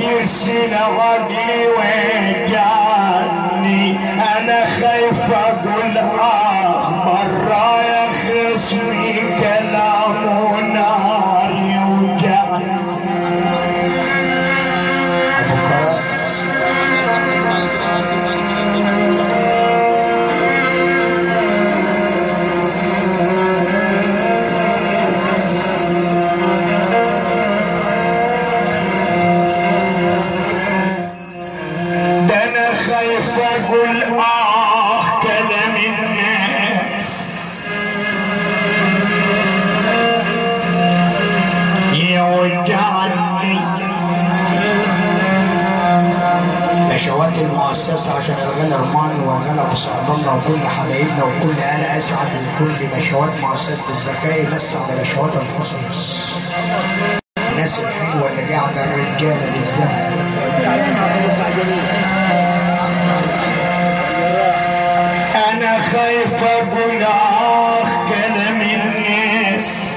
ترسل عقلي وجعني انا خايف اقول اه مرة يا خصمي كلامه نار يوجعني ابو كراس ده انا خايف اقول اه كلام الناس يوجعني نشوات المؤسسة عشان الغنى رماني والغنى ابو سعد الله وكل حبايبنا وكل انا اسعد وكل نشوات مؤسسة الزكاة بس على نشوات الخصوص الناس الحلوة اللي قاعدة الرجالة بالذات انا خايف اقول اه كلام الناس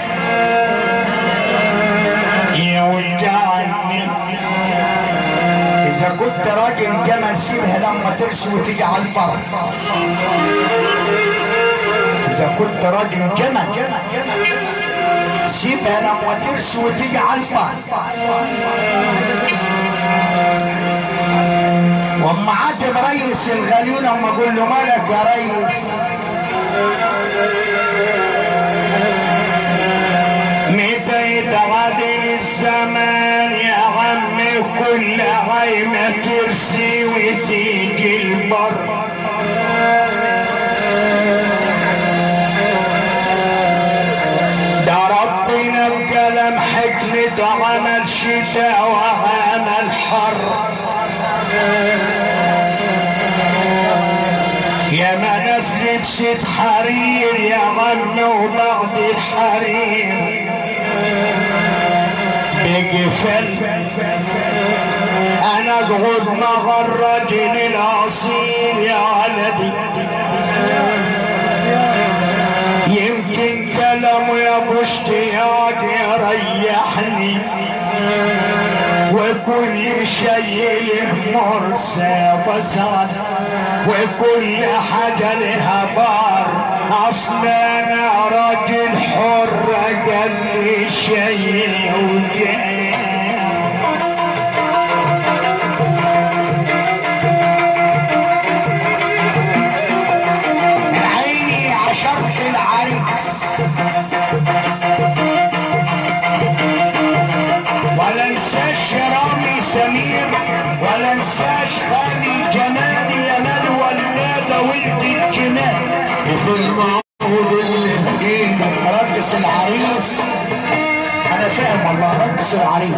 يوجعني اذا كنت راجل جمل سيبها لما ترسي وتيجي على البر اذا كنت راجل جمل سيبها لما ترسي وتيجي على البر واما عاتب ريس الغليون اما اقول له مالك يا ريس متى يتعادل الزمان يا عم كل عيمة ترسي وتيجي البر ده ربنا بكلام حكمة عمل شتاء وعمل حر يا ما ناس لبست حرير يا عم وبعد الحرير بجفل انا اقعد مع الرجل الاصيل يا ولدي يمكن كلامه يا ابو اشتياق يريحني وكل شيء له مرسى وسعد وكل حاجة لها بار اصلا انا راجل حر قال لي شيء وجاي من عيني عشرت العريس ولا انساش رامي سمير ولا انساش خالي جمال يا مال ولاده ولد الجمال في المعبود اللي في ايدك رقص العريس انا فاهم والله رقص العريس